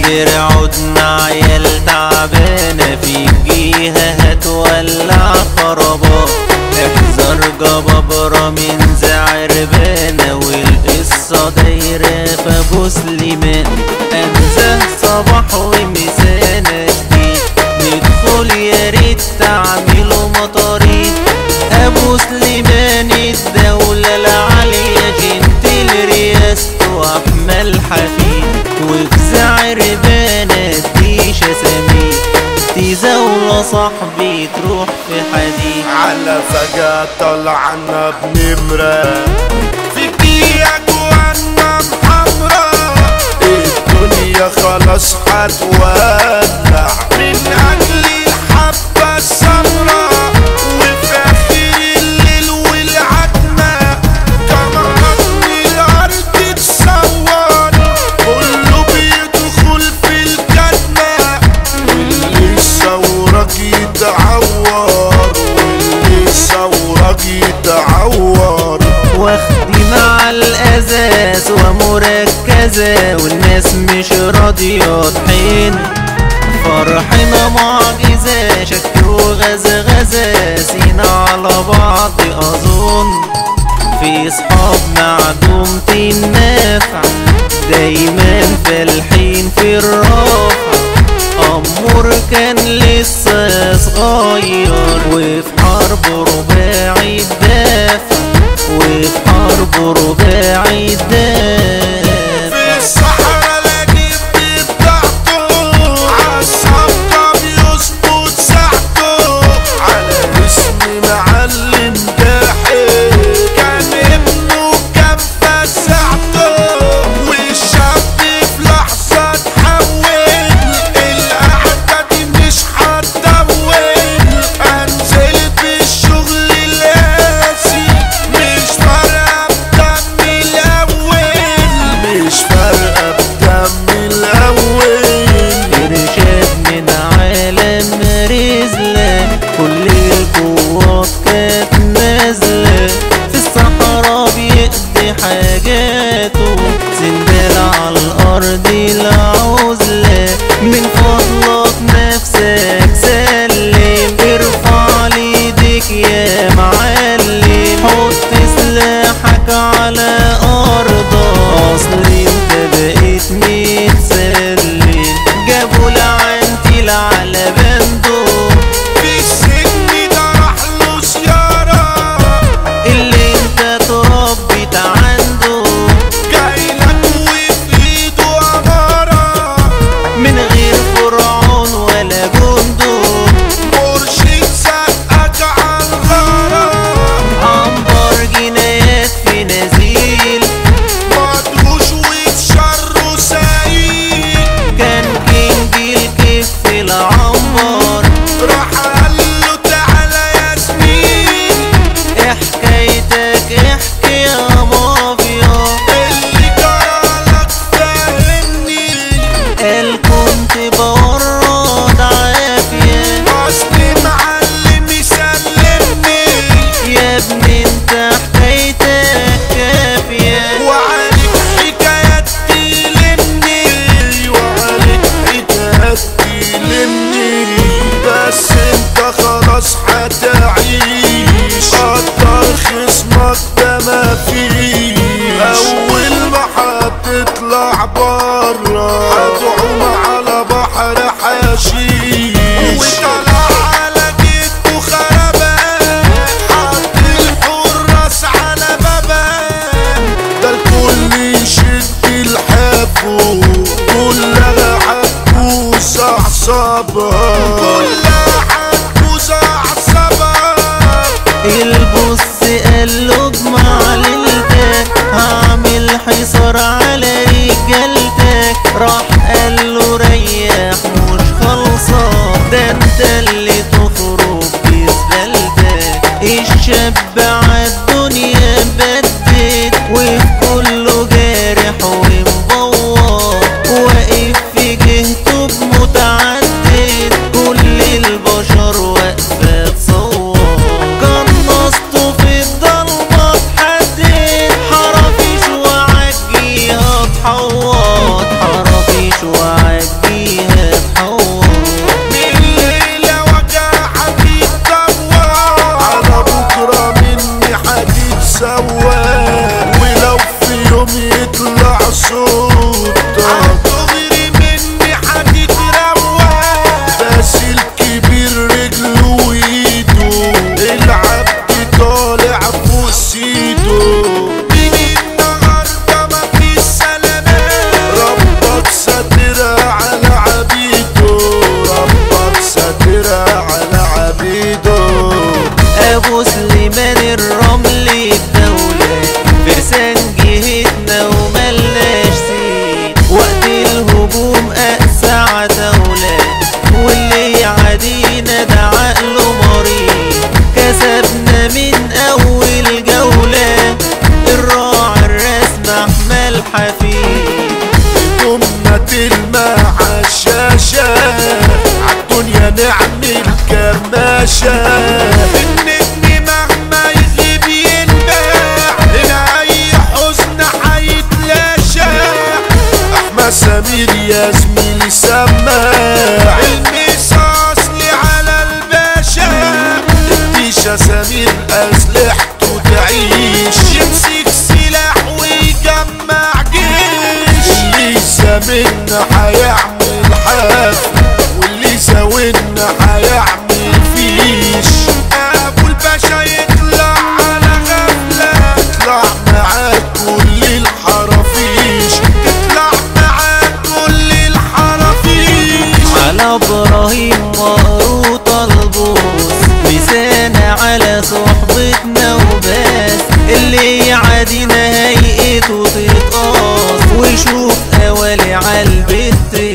عدنا عيال تعبانة في جيها هتولع خرابات احذر جبابرة من زعربانة والقصة دايرة في ابو سليمان انزه صباح ومسانة جديد ندخل يا ريت تعملوا مطاريد ابو سليمان الدولة العالية جنتل رياسته احمل حفيد وفي زعربانة دي شسامير تزاولة صاحبي تروح في حديد على فجأة طلعنا بنمرة في دقيقة جوانا محمرة الدنيا خلاص هتولع من أجل الحبة السمرة وفي آخر الليل والعتمة كاميرات من الأرض تصور كله بيدخل في الكتمة واللي يصورك يتعور واللي يصورك يتعور واخدي مع الازاز ومركزة والناس مش راضية تحين فرحنا معجزة شك وغزغزة سينا على بعض اظن في صحاب معدومة النفع دايما فالحين في الرافع أمور كان لسه صغير وفي حرب رباعي الدافع وفي حرب رباعي الدافع في الصحراء لاجيب بضاعته عالصفقة بيظبط ساعته على اسم معلم جاحد كان ابنه كفى ساعته والشاب في لحظة اتحول القعدة دي مش هتطول انزل بالشغل القاسي مش فارقة بدم الأول مش فارقة بدم الأول إرشاد من عالم رزلة كل القوات كانت نازلة في الصحراء بيقضي حاجاته سندال على الأرض العزلة من فضلك نفسك سلم ارفع ليدك يا معلم حط سلاحك على أرضك أصل انت بقيت متسلم جابوا لعنتي على بندق في السن ده راح له زيارة اللي انت تربيت عنده جايلك وفي ايده أمارة من غير فرعون ولا جندق مرشد سقك عالغارة عنبر جنايات في نزيل مدهوش وبشره سايق كان كينج الكيف في العنبر راح قال له تعالى يا زميل حكايتك احكي يا مافيا اللي جرالك فهمني قال كنت بورد عافية اصلي معلم يسلمني يا ابني انت حكايتك كافية وعليك حكايات تلمني وعليك حكايات تلمني بس انت خلاص هتعيش قدر خصمك ده ما فيش اول ما هتطلع بره هتعوم على بحر حشيش وطلع على جيته خربان حط الحراس على بابان ده الكل يشد الحافو كلها هتبوس اعصابها كلها هتبوس اعصابها البص قال له اجمع ليلتك هعمل حصار على رجالتك راح قال له ريح مش خلصان ده انت اللي تخرج بزبالتك الشاب عالدنيا بدد وفي كله جارح ومبوظ واقف في جهته بمتعدد كل البشر واقفة تصور قنصته في الضلمة اتحدد حرافيش وعجيها اتحوط حرافيش قطة عالدغري مني هتتروق بس الكبير رجله وايده العبد طالع فوق سيده من النهارده مفيش سلامات ربك ساترها على عبيده ربك ساترها على عبيده ابو سليمان الرمل الدولة فرسان جهتنا وملناش سين وقت الهجوم اقسى عتاولة واللي يعادينا ده عقله مريض كسبنا من اول جولة الراعي الرسم احمد حفيد قمنا تلمع عالشاشة عالدنيا نعمل كماشة النجم مهما يغيب ينباع هنا أي حزن حيتلاشى أحمد سمير يا زميلي سماع الميس أصلي على الباشا الديشة سمير أسلحته تعيش يمسك سلاح ويجمع جيش اللي سامنا هيعمل حفل واللي ساونا هيعمل فيش ابو الباشا يطلع على غفلة تطلع معاك كل الحرافيش تطلع معاك كل الحرافيش على ابراهيم مقروط البوس لسانة على صحبتنا وبس اللي يعادينا هيئته تتقاص ويشوف اوالي عالبيت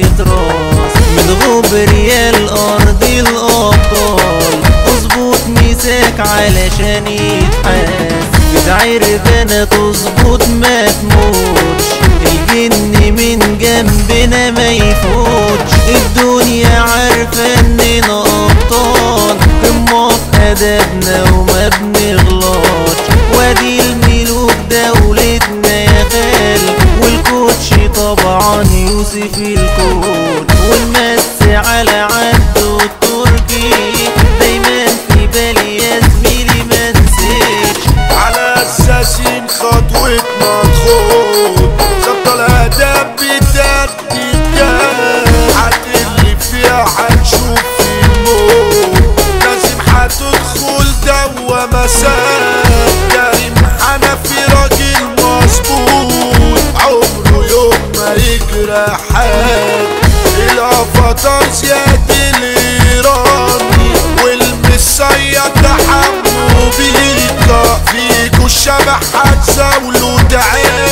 تتراس من غبر يا الارض الابطال اظبط مساك علشان يتحاس بتعرفنا تظبط ما تموتش الجن من جنبنا ما يفوتش الدنيا عارفة اننا ابطال قمة في ادبنا وما بنغلطش وادي الملوك دولتنا يا خال والكوتش طبعا يوسف الكون والمس على عبده التركي دايما في بالي يا زميلي ما نسيتش على اساسين خطوتنا تخوض ظبط الاداب بتدي حد اللي فيها هنشوف في الموت لازم هتدخل دوا مساء كريم حنفي راجل مظبوط عمره يوم ما يجرى حد الافاتار زياد الايراني والمسيا تحمو بيكا فيكو الشبح هتزاولوا تعال